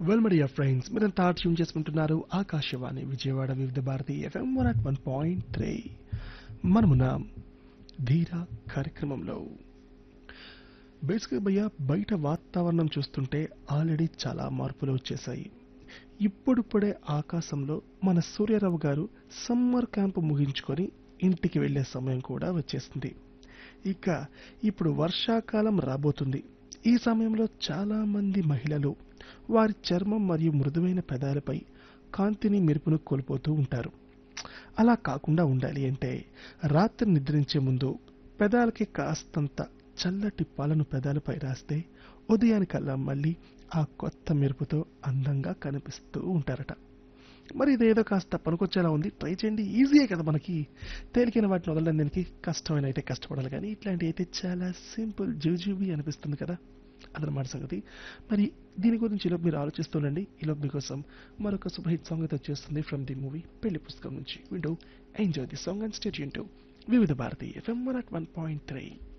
well media friends మీరంతా tune చేసుకుంటున్నారు Akashvani Vijayawada Vividh Bharati FM one at one point three మనమున్నాం ధీర కార్యక్రమంలో బేసిక్గా భయ్య బయట వాతావరణం చూస్తుంటే ఆల్రెడీ చాలా మార్పులు వచ్చేసాయి ఇప్పుడిప్పుడే ఆకాశంలో మన సూర్యారావు గారు సమ్మర్ క్యాంప్ ముగించుకొని ఇంటికి వెళ్ళే సమయం కూడా వచ్చేసింది ఇక ఇప్పుడు వర్షాకాలం రాబోతుంది ఈ సమయంలో చాలా మంది మహిళలు వారి చర్మం మరియు మృదువైన పెదాలపై కాంతిని మెరుపును కోల్పోతూ ఉంటారు అలా కాకుండా ఉండాలి అంటే రాత్రి నిద్రించే ముందు పెదాలకి కాస్తంత చల్లటి పాలను పెదాలపై రాస్తే ఉదయానికల్లా మళ్ళీ ఆ కొత్త మెరుపుతో అందంగా కనిపిస్తూ ఉంటారట మరి ఇదేదో కాస్త పనికొచ్చేలా ఉంది ట్రై చేయండి ఈజీయే కదా మనకి తేలికైన వాటిని వదలడం దీనికి కష్టమైన అయితే కష్టపడాలి కానీ ఇట్లాంటివి అయితే చాలా సింపుల్ జూజూబీ అనిపిస్తుంది కదా అదనమాట సంగతి మరి దీని గురించి ఈలోపు మీరు ఆలోచిస్తుండండి ఈలోపు మీకోసం మరొక సూపర్ హిట్ సాంగ్ అయితే వచ్చేస్తుంది ఫ్రమ్ ది మూవీ పెళ్లి పుస్తకం నుంచి వింటూ enjoy the song and state to Vividh Bharati FM one at one point three